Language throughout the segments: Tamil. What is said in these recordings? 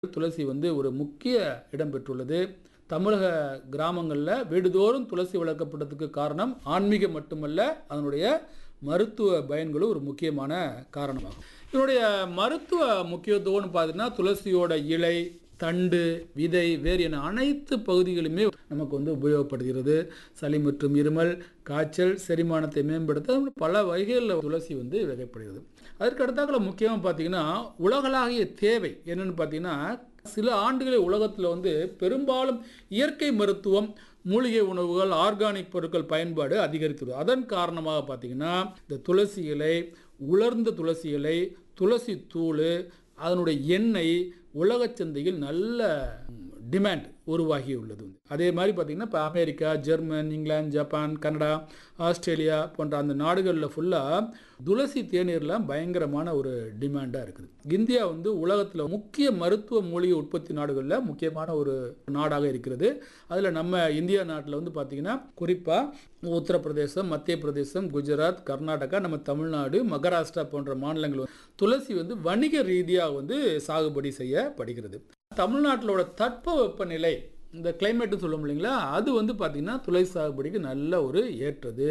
துளசி வந்து ஒரு முக்கிய இடம் பெற்றுள்ளது தமிழக கிராமங்களில் வீடுதோறும் துளசி வளர்க்கப்பட்டதுக்கு காரணம் ஆன்மீகம் மட்டுமல்ல அதனுடைய மருத்துவ பயன்களும் ஒரு முக்கியமான காரணமாகும் இதனுடைய மருத்துவ முக்கியத்துவம்னு பார்த்தீங்கன்னா துளசியோட இலை தண்டு விதை வேறு என அனைத்து பகுதிகளுமே நமக்கு வந்து உபயோகப்படுகிறது சளி மற்றும் இருமல் காய்ச்சல் செரிமானத்தை மேம்படுத்த பல வகைகளில் துளசி வந்து வகைப்படுகிறது அதற்கு அடுத்தாக்கில் முக்கியமாக பார்த்தீங்கன்னா உலகளாகிய தேவை என்னென்னு பார்த்தீங்கன்னா சில ஆண்டுகளில் உலகத்தில் வந்து பெரும்பாலும் இயற்கை மருத்துவம் மூலிகை உணவுகள் ஆர்கானிக் பொருட்கள் பயன்பாடு அதிகரித்துள்ளது அதன் காரணமாக பார்த்தீங்கன்னா இந்த துளசி இலை உலர்ந்த துளசி இலை துளசி தூள் அதனுடைய எண்ணெய் உலக சந்தையில் நல்ல டிமாண்ட் உருவாகியுள்ளது அதே மாதிரி பார்த்திங்கன்னா இப்போ America German England Japan Canada Australia போன்ற அந்த நாடுகளில் ஃபுல்லாக துளசி தேநீர்லாம் பயங்கரமான ஒரு டிமாண்டாக இருக்குது இந்தியா வந்து உலகத்தில் முக்கிய மருத்துவ மூலிகை உற்பத்தி நாடுகளில் முக்கியமான ஒரு நாடாக இருக்கிறது அதில் நம்ம இந்தியா நாட்டில் வந்து பார்த்திங்கன்னா குறிப்பாக உத்தரப்பிரதேசம் மத்திய பிரதேசம் குஜராத் கர்நாடகா நம்ம தமிழ்நாடு மகாராஷ்டிரா போன்ற மாநிலங்கள் துளசி வந்து வணிக ரீதியாக வந்து சாகுபடி செய்யப்படுகிறது தமிழ்நாட்டிலோட தட்ப வெப்பநிலை இந்த கிளைமேட்னு சொல்லுவோம் இல்லைங்களா அது வந்து பார்த்திங்கன்னா துளசி சாகுபடிக்கு நல்ல ஒரு ஏற்றது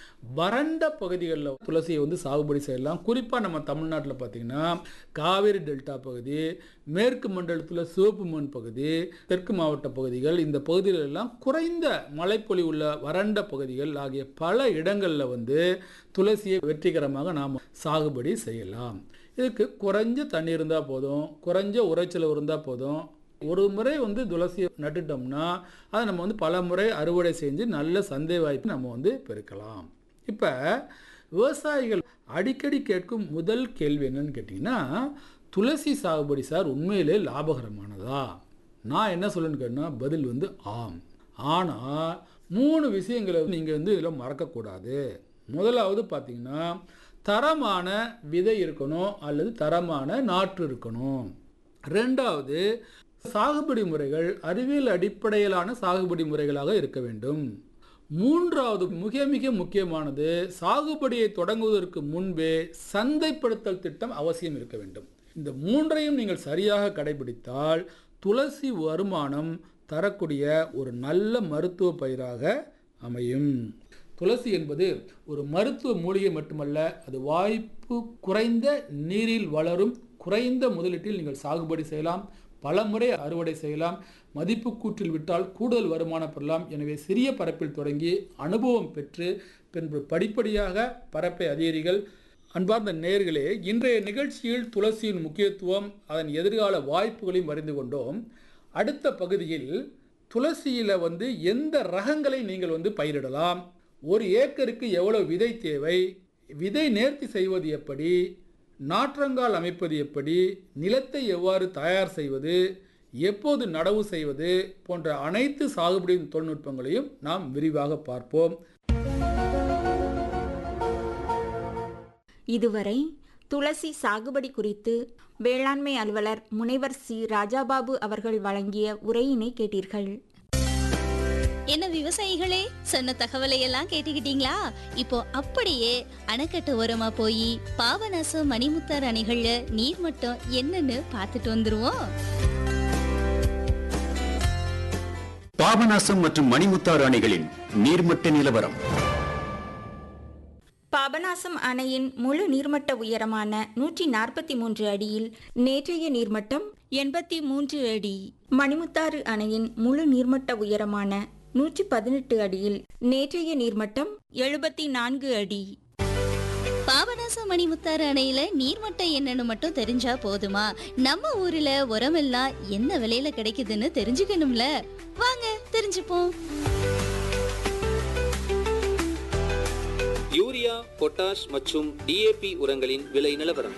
வறண்ட பகுதிகளில் துளசியை வந்து சாகுபடி செய்யலாம் குறிப்பாக நம்ம தமிழ்நாட்டில் பார்த்திங்கன்னா காவேரி டெல்டா பகுதி மேற்கு மண்டலத்தில் சிவப்பு மண் பகுதி தெற்கு மாவட்ட பகுதிகள் இந்த பகுதிகளெல்லாம் குறைந்த மழைப்பொழி உள்ள வறண்ட பகுதிகள் ஆகிய பல இடங்களில் வந்து துளசியை வெற்றிகரமாக நாம் சாகுபடி செய்யலாம் இதுக்கு குறைஞ்ச தண்ணி இருந்தால் போதும் குறைஞ்ச உரைச்சல் இருந்தால் போதும் ஒரு முறை வந்து துளசியை நட்டுட்டோம்னா அதை நம்ம வந்து பல முறை அறுவடை செஞ்சு நல்ல சந்தை வாய்ப்பு நம்ம வந்து பெருக்கலாம் இப்போ விவசாயிகள் அடிக்கடி கேட்கும் முதல் கேள்வி என்னன்னு கேட்டிங்கன்னா துளசி சாகுபடி சார் உண்மையிலே லாபகரமானதா நான் என்ன சொல்லணும்னு கேட்டேன்னா பதில் வந்து ஆம் ஆனால் மூணு விஷயங்களை நீங்கள் வந்து இதில் மறக்கக்கூடாது முதலாவது பார்த்தீங்கன்னா தரமான விதை இருக்கணும் அல்லது தரமான நாற்று இருக்கணும் ரெண்டாவது சாகுபடி முறைகள் அறிவியல் அடிப்படையிலான சாகுபடி முறைகளாக இருக்க வேண்டும் மூன்றாவது மிக மிக முக்கியமானது சாகுபடியை தொடங்குவதற்கு முன்பே சந்தைப்படுத்தல் திட்டம் அவசியம் இருக்க வேண்டும் இந்த மூன்றையும் நீங்கள் சரியாக கடைபிடித்தால் துளசி வருமானம் தரக்கூடிய ஒரு நல்ல மருத்துவ பயிராக அமையும் துளசி என்பது ஒரு மருத்துவ மூலிகை மட்டுமல்ல அது வாய்ப்பு குறைந்த நீரில் வளரும் குறைந்த முதலீட்டில் நீங்கள் சாகுபடி செய்யலாம் பல முறை அறுவடை செய்யலாம் மதிப்பு கூற்றில் விட்டால் கூடுதல் வருமானம் பெறலாம் எனவே சிறிய பரப்பில் தொடங்கி அனுபவம் பெற்று பின்பு படிப்படியாக பரப்பை அதிகரிகள் அன்பார்ந்த நேர்களே இன்றைய நிகழ்ச்சியில் துளசியின் முக்கியத்துவம் அதன் எதிர்கால வாய்ப்புகளையும் அறிந்து கொண்டோம் அடுத்த பகுதியில் துளசியில் வந்து எந்த ரகங்களை நீங்கள் வந்து பயிரிடலாம் ஒரு ஏக்கருக்கு எவ்வளவு விதை தேவை விதை நேர்த்தி செய்வது எப்படி நாற்றங்கால் அமைப்பது எப்படி நிலத்தை எவ்வாறு தயார் செய்வது எப்போது நடவு செய்வது போன்ற அனைத்து சாகுபடி தொழில்நுட்பங்களையும் நாம் விரிவாக பார்ப்போம் இதுவரை துளசி சாகுபடி குறித்து வேளாண்மை அலுவலர் முனைவர் சி ராஜாபாபு அவர்கள் வழங்கிய உரையினை கேட்டீர்கள் என்ன விவசாயிகளே சொன்ன தகவலை எல்லாம் கேட்டுக்கிட்டீங்களா இப்போ அப்படியே அணைக்கட்டு ஓரமா போய் பாபநாசம் மணிமுத்தார் அணைகள்ல நீர் மட்டம் என்னன்னு பார்த்துட்டு வந்துருவோம் பாபநாசம் மற்றும் மணிமுத்தாறு அணைகளின் நீர்மட்ட நிலவரம் பாபநாசம் அணையின் முழு நீர்மட்ட உயரமான நூற்றி நாற்பத்தி மூன்று அடியில் நேற்றைய நீர்மட்டம் எண்பத்தி மூன்று அடி மணிமுத்தாறு அணையின் முழு நீர்மட்ட உயரமான நூற்றி பதினெட்டு அடியில் நேற்றைய நீர்மட்டம் எழுபத்தி நான்கு அடி பாபநாசம் மணிமுத்தாறு அணையில நீர்மட்டம் என்னன்னு மட்டும் தெரிஞ்சா போதுமா நம்ம ஊர்ல உரமெல்லாம் என்ன விலையில கிடைக்குதுன்னு தெரிஞ்சுக்கணும்ல வாங்க தெரிஞ்சுப்போம் யூரியா பொட்டாஷ் மற்றும் டிஏபி உரங்களின் விலை நிலவரம்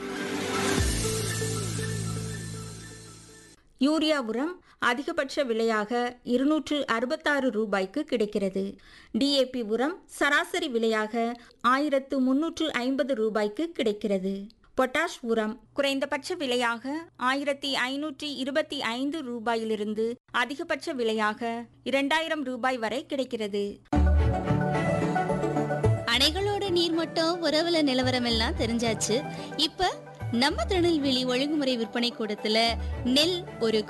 யூரியா உரம் அதிகபட்ச விலையாக இருநூற்று அறுபத்தாறு ரூபாய்க்கு கிடைக்கிறது டிஏபி உரம் சராசரி விலையாக ஆயிரத்து முன்னூற்று ஐம்பது ரூபாய்க்கு கிடைக்கிறது பொட்டாஷ் உரம் குறைந்தபட்ச விலையாக ஆயிரத்தி ஐநூற்றி இருபத்தி ஐந்து ரூபாயிலிருந்து அதிகபட்ச விலையாக இரண்டாயிரம் ரூபாய் வரை கிடைக்கிறது அணைகளோட நீர்மட்டம் உறவுல நிலவரம் எல்லாம் தெரிஞ்சாச்சு இப்ப நம்ம திருநெல்வேலி ஒழுங்குமுறை விற்பனை கூடத்துல நெல் ஒரு